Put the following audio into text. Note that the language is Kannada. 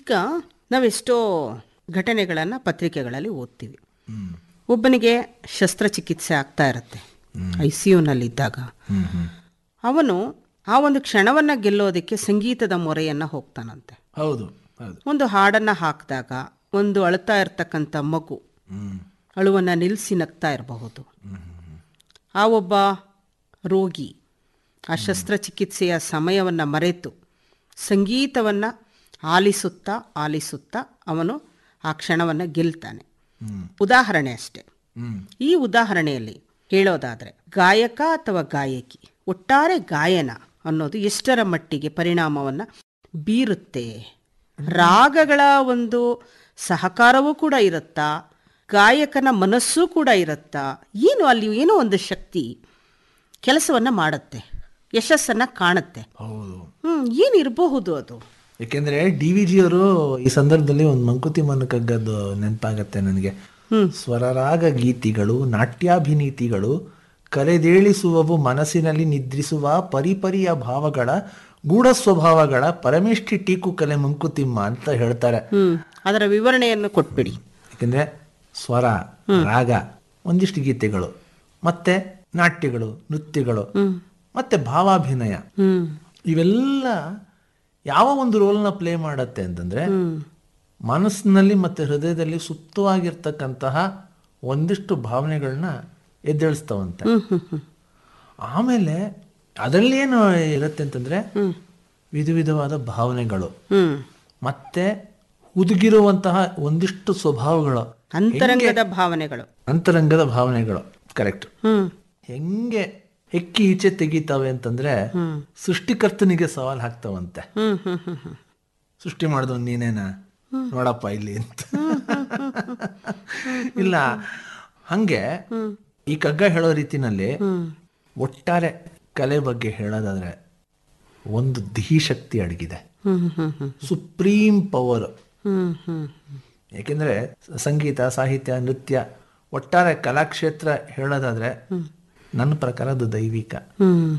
ಈಗ ನಾವೆಷ್ಟೋ ಘಟನೆಗಳನ್ನು ಪತ್ರಿಕೆಗಳಲ್ಲಿ ಓದ್ತೀವಿ ಒಬ್ಬನಿಗೆ ಶಸ್ತ್ರಚಿಕಿತ್ಸೆ ಆಗ್ತಾ ಇರುತ್ತೆ ಐ ಸಿ ಯುನಲ್ಲಿದ್ದಾಗ ಅವನು ಆ ಒಂದು ಕ್ಷಣವನ್ನು ಗೆಲ್ಲೋದಕ್ಕೆ ಸಂಗೀತದ ಮೊರೆಯನ್ನು ಹೋಗ್ತಾನಂತೆ ಹೌದು ಹೌದು ಒಂದು ಹಾಡನ್ನು ಹಾಕಿದಾಗ ಒಂದು ಅಳ್ತಾ ಇರ್ತಕ್ಕಂಥ ಮಗು ಹ್ಮ್ ಅಳುವನ್ನು ನಿಲ್ಲಿಸಿ ನಗ್ತಾ ಇರಬಹುದು ಆ ಒಬ್ಬ ರೋಗಿ ಆ ಶಸ್ತ್ರಚಿಕಿತ್ಸೆಯ ಸಮಯವನ್ನು ಮರೆತು ಸಂಗೀತವನ್ನು ಆಲಿಸುತ್ತಾ ಆಲಿಸುತ್ತಾ ಅವನು ಆ ಕ್ಷಣವನ್ನು ಗೆಲ್ತಾನೆ ಉದಾಹರಣೆ ಅಷ್ಟೆ ಹ್ಮ್ ಈ ಉದಾಹರಣೆಯಲ್ಲಿ ಹೇಳೋದಾದರೆ ಗಾಯಕ ಅಥವಾ ಗಾಯಕಿ ಒಟ್ಟಾರೆ ಗಾಯನ ಅನ್ನೋದು ಎಷ್ಟರ ಮಟ್ಟಿಗೆ ಪರಿಣಾಮವನ್ನು ಬೀರುತ್ತೆ ರಾಗಗಳ ಒಂದು ಸಹಕಾರವೂ ಕೂಡ ಇರುತ್ತಾ ಗಾಯಕನ ಮನಸ್ಸು ಕೂಡ ಇರುತ್ತಾ ಏನು ಅಲ್ಲಿ ಏನೋ ಒಂದು ಶಕ್ತಿ ಕೆಲಸವನ್ನು ಮಾಡುತ್ತೆ ಯಶಸ್ಸನ್ನು ಕಾಣುತ್ತೆ ಹೌದು ಹ್ಞೂ ಏನಿರಬಹುದು ಅದು ಯಾಕೆಂದ್ರೆ ಡಿ ವಿ ಜಿ ಅವರು ಈ ಸಂದರ್ಭದಲ್ಲಿ ಒಂದು ಮಂಕುತಿಮ್ಮನ ಕಗ್ಗದ್ದು ನೆನಪಾಗತ್ತೆ ನನಗೆ ಸ್ವರರಾಗ ಗೀತಿಗಳು ನಾಟ್ಯಾಭಿನೀತಿಗಳು ಕರೆದೇಳಿಸುವವು ಮನಸ್ಸಿನಲ್ಲಿ ನಿದ್ರಿಸುವ ಪರಿಪರಿಯ ಭಾವಗಳ ಗೂಢ ಸ್ವಭಾವಗಳ ಪರಮೇಷ್ಠಿ ಟೀಕು ಕಲೆ ಮಂಕುತಿಮ್ಮ ಅಂತ ಹೇಳ್ತಾರೆ ಹ್ಞೂ ಅದರ ವಿವರಣೆಯನ್ನು ಕೊಟ್ಬಿಡಿ ಯಾಕೆಂದ್ರೆ ಸ್ವರ ರಾಗ ಒಂದಿಷ್ಟು ಗೀತೆಗಳು ಮತ್ತೆ ನಾಟ್ಯಗಳು ನೃತ್ಯಗಳು ಮತ್ತೆ ಭಾವಾಭಿನಯ ಹ್ಞೂ ಇವೆಲ್ಲ ಯಾವ ಒಂದು ರೋಲ್ನ ಪ್ಲೇ ಮಾಡತ್ತೆ ಅಂತಂದ್ರೆ ಮನಸ್ಸಿನಲ್ಲಿ ಮತ್ತೆ ಹೃದಯದಲ್ಲಿ ಸುಪ್ತವಾಗಿರ್ತಕ್ಕಂತಹ ಒಂದಿಷ್ಟು ಭಾವನೆಗಳನ್ನ ಎದ್ದೇಳಿಸ್ತಾವಂತೆ ಆಮೇಲೆ ಅದರಲ್ಲಿ ಏನು ಇರುತ್ತೆ ಅಂತಂದ್ರೆ ವಿಧ ವಿಧವಾದ ಭಾವನೆಗಳು ಹ್ಞೂ ಮತ್ತೆ ಹುದುಗಿರುವಂತಹ ಒಂದಿಷ್ಟು ಸ್ವಭಾವಗಳು ಅಂತರಂಗದ ಭಾವನೆಗಳು ಅಂತರಂಗದ ಭಾವನೆಗಳು ಕರೆಕ್ಟ್ ಹ್ಞೂ ಹೆಂಗೆ ಹೆಕ್ಕಿ ಈಚೆ ತೆಗಿತಾವೆ ಅಂತಂದ್ರೆ ಸೃಷ್ಟಿಕರ್ತನಿಗೆ ಸವಾಲ್ ಹಾಕ್ತಾವಂತೆ ಹ್ಞೂ ಹ್ಞೂ ಹ್ಞೂ ಹ್ಞೂ ಸೃಷ್ಟಿ ಮಾಡಿದವ್ ನೀನೇನಾ ನೋಡಪ್ಪ ಇಲ್ಲಿ ಅಂತ ಇಲ್ಲ ಹಂಗೆ ಈ ಕಗ್ಗ ಹೇಳೋ ರೀತಿನಲ್ಲಿ ಒಟ್ಟಾರೆ ಕಲೆ ಬಗ್ಗೆ ಹೇಳೋದಾದ್ರೆ ಒಂದು ಧೀಶಕ್ತಿ ಅಡಗಿದೆ ಹ್ಞೂ ಹ್ಞೂ ಹ್ಞೂ ಸುಪ್ರೀಂ ಪವರ್ ಹ್ಞೂ ಹ್ಞೂ ಯಾಕೆಂದ್ರೆ ಸಂಗೀತ ಸಾಹಿತ್ಯ ನೃತ್ಯ ಒಟ್ಟಾರೆ ಕಲಾಕ್ಷೇತ್ರ ಹೇಳೋದಾದ್ರೆ ನನ್ನ ಪ್ರಕಾರ ಅದು ದೈವಿಕ ಹ್ಞೂ